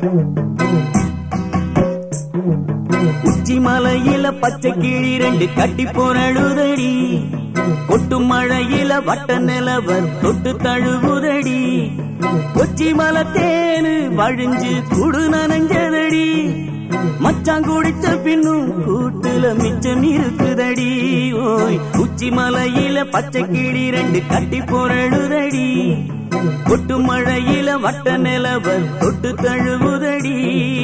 உச்சி மலையில பச்சை கிளி ரெண்டு கட்டி போனழுதடி கொட்டு மழையில வட்ட நிலவர் தொட்டு தழுவுதடி கொச்சி மலை தேனு வழிஞ்சு குடு நனைஞ்சதடி மச்சான் குடிச்ச பின்னும் கூட்டுல மிச்சம் இருக்குதடி ஓய் உச்சி மலையில பச்சை கிளி ரெண்டு கட்டி போரழுதடி கொட்டு மழையில வட்ட நிலவர் தொட்டு தழுவுதடி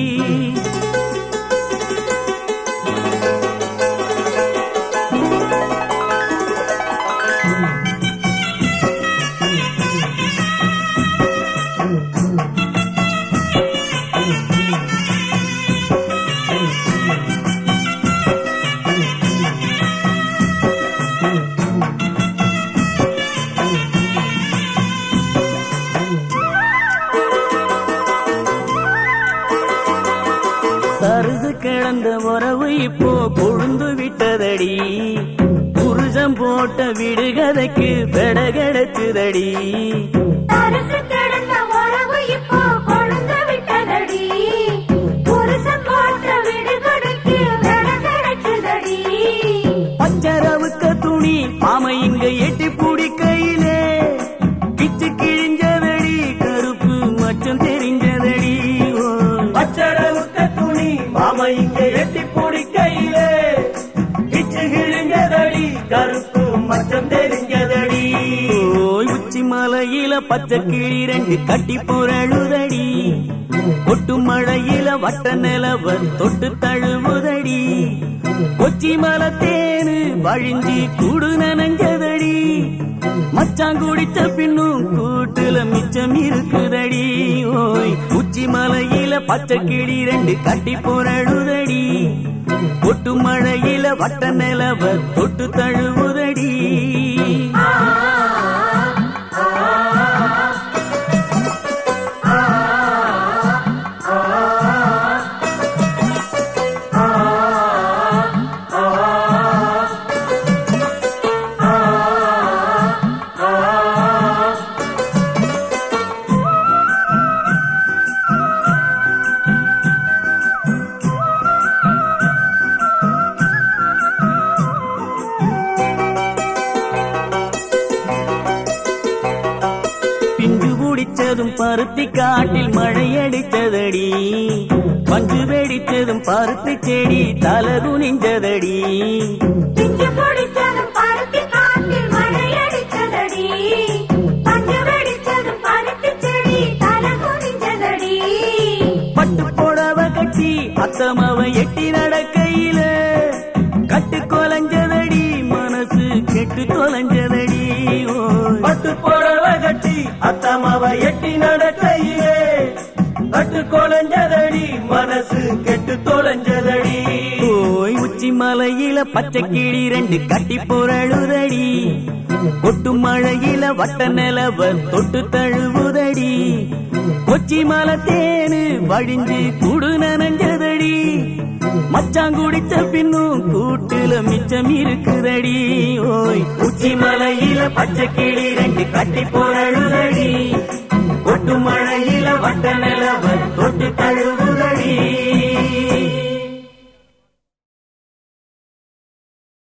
தருசு கிடந்த உறவு இப்போ கொழுந்து விட்டதடி புருஷம் போட்ட விடுகதைக்கு பெட கிடைச்சுதடி தரிசு கிடந்த உறவு இப்போ கொழுந்து விட்டதடி. புருஷன் போட்ட விடுகதைக்கு விட கிடைச்சதடி. பச்சரவுக்க துணி மாம இங்க எட்டி பிடிக்கையிலே கிச்சு கிழிஞ்சதடி கருப்பு மச்சம் தெரிஞ்சதடி பச்சரவுக்க துணி மாம இங்க எட்டி பிடிக்கையிலே கிச்சு கிழிஞ்சதடி கருப்பு மச்சம் தெரிஞ்சதடி ஓய் உச்சி மலையில பச்சை கிளி ரெண்டு கட்டி போரழுதடி கொட்டு மழையில வட்ட நிலவர் தொட்டு தழுவுதடி கொச்சி மலை தேனு வழிஞ்சி கூடு நனைஞ்சதடி மச்சான் குடிச்ச பின்னும் கூட்டுல மிச்சம் இருக்குதடி ஓய் உச்சி மலையில பச்சை கிளி ரெண்டு கட்டி போரழுதடி கொட்டு மழையில வட்ட நிலவர் தொட்டு தழுவுதடி பிஞ்சு குடிச்சதும் பருத்தி காட்டில் மழை அடிச்சதடி பஞ்சு வெடிச்சதும் பருத்தி செடி தலை குனிஞ்சதடி பிஞ்சு பிடிச்சதும் பருத்தி காட்டில் மழை அடிச்சதடி. பஞ்சு வெடிச்சதும் பருத்தி செடி தலை குனிஞ்சதடி. பட்டு புடவ கட்டி அத்தமவ எட்டி நடக்கையில கட்டு கொலைஞ்சதடி மனசு கெட்டு தொலைஞ்சதடி பட்டு புடவ கட்டி அத்தமவ எட்டி நடக்கையிலே கட்டு கொலைஞ்சதடி மனசு கெட்டு தொலைஞ்சதடி ஓய் உச்சி மலையில பச்சை கிளி ரெண்டு கட்டி போரழுதடி கொட்டு மழையில வட்ட நிலவர் தொட்டு தழுவுதடி கொச்சி மலை தேனு வழிஞ்சு குடு நனைஞ்சதடி மச்சான் குடிச்ச பின்னும் கூட்டுல மிச்சம் இருக்குதடி ஓய் உச்சி மலையில பச்சை கிளி ரெண்டு கட்டி போரழுதடி கொட்டு மழையில வட்ட நிலவர் தொட்டு தழுவ